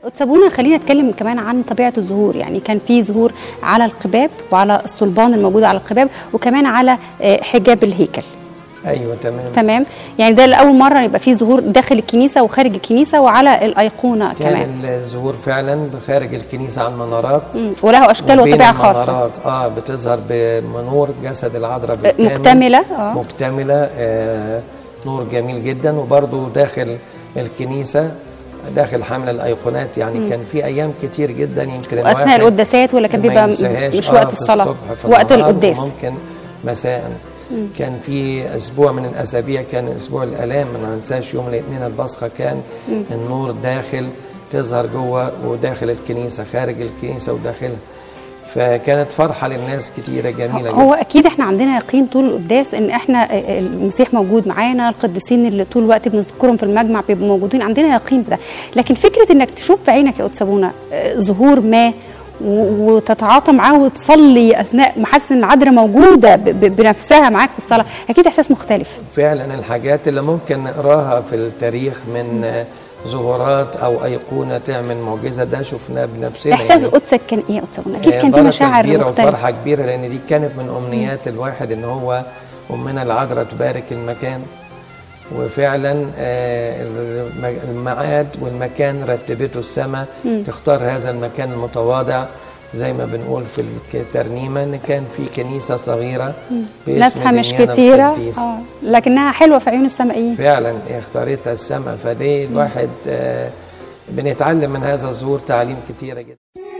سابونا خلينا نتكلم كمان عن طبيعه الزهور يعني كان في زهور على القباب وعلى الصلبان الموجود على القباب وكمان على آه، حجاب الهيكل ايوه تمام تمام يعني ده لاول مره يبقى في ظهور داخل الكنيسه وخارج الكنيسه وعلى الايقونه كان كمان الظهور فعلا خارج الكنيسه على المنارات مم. وله اشكال وبين وطبيعه خاصه المنارات اه بتظهر بنور جسد العذراء بالكامل مكتمله اه مكتمله آه نور جميل جدا وبرضو داخل الكنيسه داخل حمل الايقونات يعني كان في ايام كتير جدا يمكن واثناء الواحد القداسات ولا كان ما بيبقى م- ينساهاش. مش آه، وقت في الصلاه الصبح في وقت النهار القداس وممكن مساء كان في اسبوع من الاسابيع كان اسبوع الالام ما ننساش يوم الاثنين البصخه كان النور داخل تظهر جوه وداخل الكنيسه خارج الكنيسه وداخلها فكانت فرحه للناس كتيره جميله هو جدا اكيد احنا عندنا يقين طول القداس ان احنا آه، المسيح موجود معانا القديسين اللي طول الوقت بنذكرهم في المجمع بيبقوا موجودين عندنا يقين بده لكن فكره انك تشوف بعينك يا قدس ابونا آه، ظهور ما و- وتتعاطى معاه وتصلي اثناء ما حاسس ان العذراء موجوده ب- ب- بنفسها معاك في الصلاه اكيد احساس مختلف فعلا الحاجات اللي ممكن نقراها في التاريخ من آه، ظهورات او ايقونه تعمل معجزه ده شفناه بنفسنا احساس يعني. قدسك كان ايه يا قدس ابونا اكيد آه، كان في بركة مشاعر كبيرة مختلفه وفرحة كبيرة لأن دي كانت من أمنيات الواحد إن هو أمنا العذراء تبارك المكان وفعلا آه، الم- الميعاد والمكان رتبته السماء تختار هذا المكان المتواضع زي ما بنقول في الترنيمة إن كان في كنيسة صغيرة باسم ناسها مش دميانة كتيره القديسة. اه لكنها حلوه في عيون السمائيين فعلا اختارتها السماء فدي الواحد آه، بنتعلم من هذا الظهور تعليم كتيرة جدا